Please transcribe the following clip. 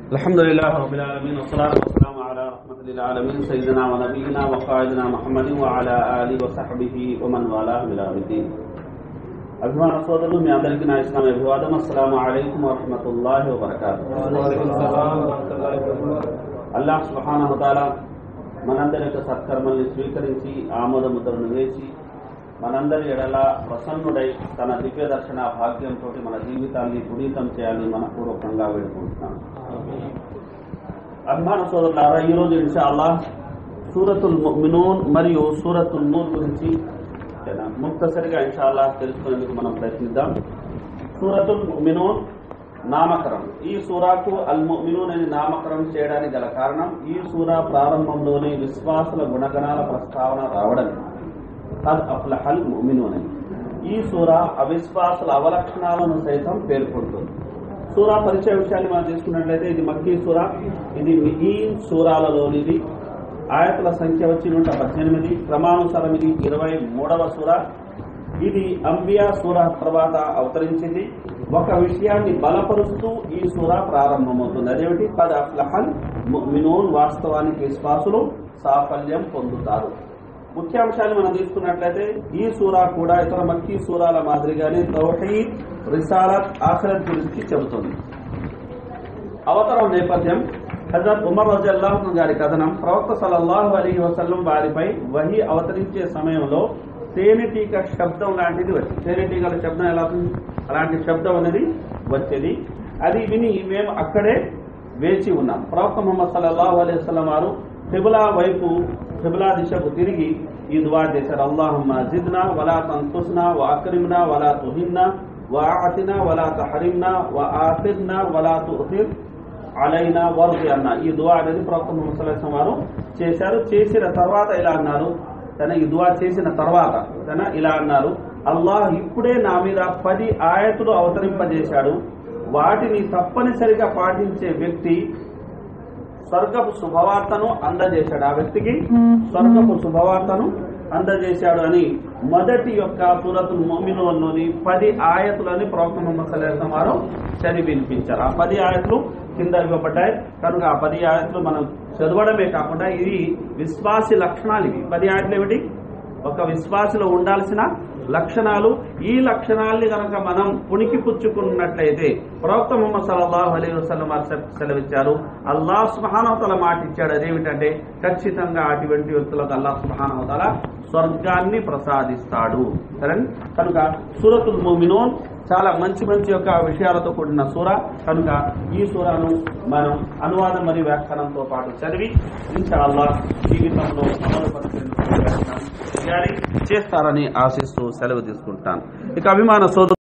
الحمد لله رب العالمين والصلاة والسلام على رحمة للعالمين سيدنا ونبينا وقائدنا محمد وعلى آله وصحبه ومن والاه إلى يوم الدين అభిమాన సోదరులు మీ అందరికీ నా ఇస్లాం అభివాదం అస్సలాము అలైకుం వరహమతుల్లాహి వబర్కాతు అల్లాహ్ సుబ్హానహు తాలా మనందరి యొక్క సత్కర్మల్ని స్వీకరించి ఆమోద ముద్రను వేసి మనందరి ఎడల ప్రసన్నుడై తన దివ్య దర్శన భాగ్యంతో మన జీవితాన్ని పునీతం చేయాలని మనపూర్వకంగా వేడుకుంటున్నాను అభిమాన సోదరులారా ఈరోజు ఇన్షాల్లా సూరతుల్ ముమినూన్ మరియు సూరతుల్ నూర్ గురించి ఓకేనా? ముక్తసరిగా ఇన్షాల్లా తెలుసుకునేందుకు మనం ప్రయత్నిద్దాం సూరతుల్ ముమినూన్ నామకరణం ఈ సూరాకు అల్ ముమినూన్ అని నామకరణం చేయడానికి గల కారణం ఈ సూరా ప్రారంభంలోనే విశ్వాసుల గుణగణాల ప్రస్తావన రావడం కద్ అఫ్లహల్ ముమినూన్ అని ఈ సూరా అవిశ్వాసుల అవలక్షణాలను సైతం పేర్కొంటుంది సూరా పరిచయ విషయాన్ని మనం తీసుకున్నట్లయితే ఇది మక్కీ సూరా ఇది మిఈన్ సూరాలలోనిది ఆయతుల సంఖ్య వచ్చి నూట పద్దెనిమిది క్రమానుసారం ఇది ఇరవై మూడవ సూర ఇది అంబియా సూర తర్వాత అవతరించింది ఒక విషయాన్ని బలపరుస్తూ ఈ సూర ప్రారంభమవుతుంది అదేమిటి పద అఫ్లహల్ ముమినూన్ వాస్తవానికి విశ్వాసులు సాఫల్యం పొందుతారు ముఖ్యాంశాలు మనం తీసుకున్నట్లయితే ఈ సూరా కూడా ఇతర మక్కీ సూరాల మాదిరిగానే తౌహీద్ రిసాలత్ ఆఖరత్ గురించి చెబుతుంది అవతరం నేపథ్యం హజరత్ ఉమర్ రజల్లాహు గారి కథనం ప్రవక్త సల్లల్లాహు అలీ వసల్లం వారిపై వహి అవతరించే సమయంలో తేనెటీక శబ్దం లాంటిది వచ్చింది తేనెటీగల శబ్దం ఎలా ఉంది అలాంటి శబ్దం అనేది వచ్చేది అది విని మేము అక్కడే వేచి ఉన్నాం ప్రవక్త ముహమ్మద్ సల్లల్లాహు అలైహి వసల్లం వారు కిబులా వైపు కిబులా దిశకు తిరిగి ఈ దువా చేశారు అల్లాహమ్మ జిద్నా వలా తంతుస్నా వ అక్రిమ్నా వలా తుహిన్నా వ ఆతినా వలా తహరిమ్నా వ ఆతిర్నా వలా తుహిర్ అలైనా వరది అన్న ఈ దువా అనేది ప్రవక్త ముహమ్మద్ సల్లల్లాహు అలైహి వసల్లం వారు చేశారు చేసిన తర్వాత ఇలా అన్నారు తన ఈ దువా చేసిన తర్వాత తన ఇలా అన్నారు అల్లాహ్ ఇప్పుడే నా మీద పది ఆయతులు అవతరింపజేశాడు వాటిని తప్పనిసరిగా పాటించే వ్యక్తి స్వర్గపు శుభవార్తను అందజేశాడు ఆ వ్యక్తికి స్వర్గపు శుభవార్తను అందజేశాడు అని మొదటి యొక్క సూరతుల్ మోమినులోని పది ఆయతులని ప్రవక్త ముహమ్మద్ సల్లాహం వారు చదివి వినిపించారు ఆ పది ఆయతులు కింద ఇవ్వబడ్డాయి కనుక ఆ పది ఆయతులు మనం చదవడమే కాకుండా ఇది విశ్వాసి లక్షణాలు ఇవి పది ఆయతులు ఏమిటి ఒక విశ్వాసిలో ఉండాల్సిన లక్షణాలు ఈ లక్షణాల్ని కనుక మనం పుణికి పుచ్చుకున్నట్లయితే ప్రవక్త ముహమ్మద్ సల్లల్లాహు అలైహి వసల్లం వారు సెల- సెలవిచ్చారు అల్లాహ్ సుబ్హానహుతల మాట ఇచ్చాడు అదేమిటంటే ఖచ్చితంగా అటువంటి వ్యక్తులకు అల్లాహ్ సుబ్హానహుతల స్వర్గాన్ని ప్రసాదిస్తాడు సరే కనుక సూరతుల్ ముమినూన్ చాలా మంచి మంచి యొక్క విషయాలతో కూడిన సూర కనుక ఈ సూరాను మనం అనువాదం మరియు వ్యాఖ్యానంతో పాటు చదివి ఇన్షాల్లా జీవితంలో అమలు పరిచేందుకు ప్రయత్నం చేయాలి చేస్తారని ఆశిస్తూ సెలవు తీసుకుంటాను ఇక అభిమాన సోదరు